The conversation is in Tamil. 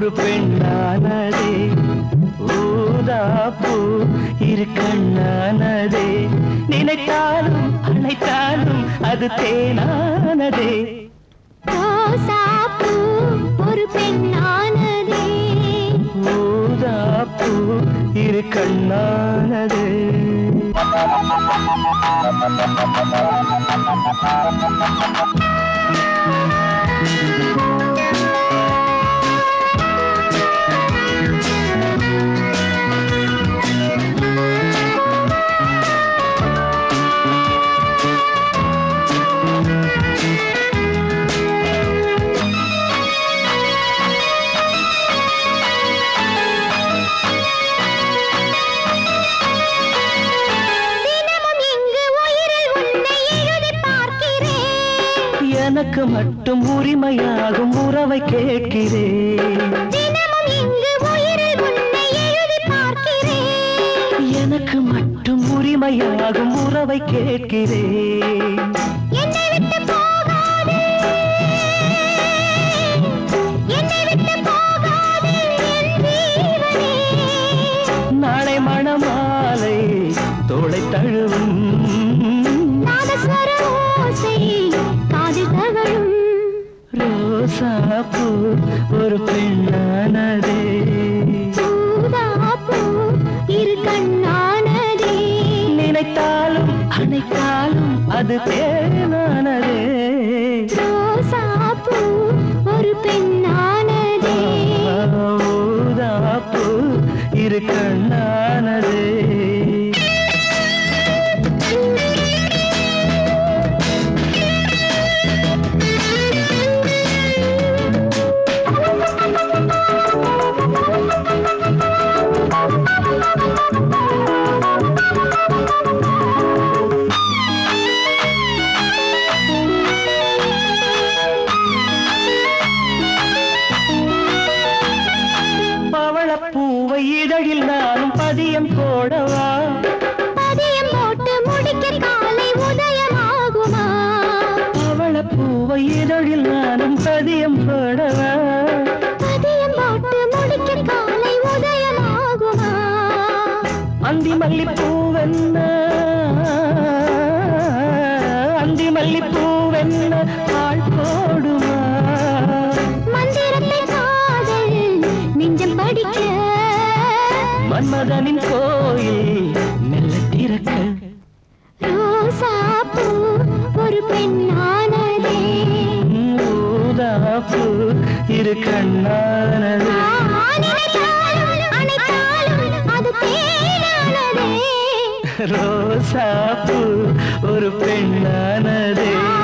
ஒரு பெண்ணானதே ஊதாப்பூ இரு கண்ணானதே நினைத்தாலும் அணைத்தாலும் அது தேனானதே ரோசாப்பூ ஒரு பெண்ணானதே ஊதாப்பூ இரு கண்ணானதே தினமும் இங்கு உயிரில் உன்னை எழுதி பார்க்கிறேன் எனக்கு மட்டும் உரிமையாகும் உறவை கேட்கிறேன் தினமும் இங்கு உயிரில் உன்னை எழுதி பார்க்கிறேன் எனக்கு மட்டும் உரிமையாகும் உறவை கேட்கிறேன் என்னை விட்டு போகாதே என்னை விட்டு போகாதே என் ஜீவனே நாளை மணமாலை தோளை தழுவும் நாதஸ்வர ஓசை காதில் தவழும் ரோசாப்பூ ஒரு பெண்ணானதே சூதாப்பூ இரு கண்ணானதே நினைத்தாலும் அணைத்தாலும் அது தேனானதே ரோசாப்பூ ஒரு பெண்ணானதே ஊதாப்பூ இரு கண்ணானதே பவளப்பூவை இதழில் நானும் பதியம் போடவா பதியம் போட்டு முடிக்க காலை உதயமாகுமா பவளப்பூவை இதழில் நானும் பதியம் போடவா பதியம் போட்டு முடிக்க காலை உதயமாகுமா அந்தி மல்லிப்பூவென்ன அந்தி மல்லிப்பூவென்ன பால் போடுமா மந்திரத்தை காதல் நெஞ்சம் படிக்க மன்மதனின் கோயில் மெல்ல திறக்க ரோசாப்பூ ஒரு பெண்ணானதே ஊதாப்பூ இரு கண்ணானது நினைத்தாலும் அணைத்தாலும் அது தேனானதே ரோசாப்பூ ஒரு பெண்ணானதே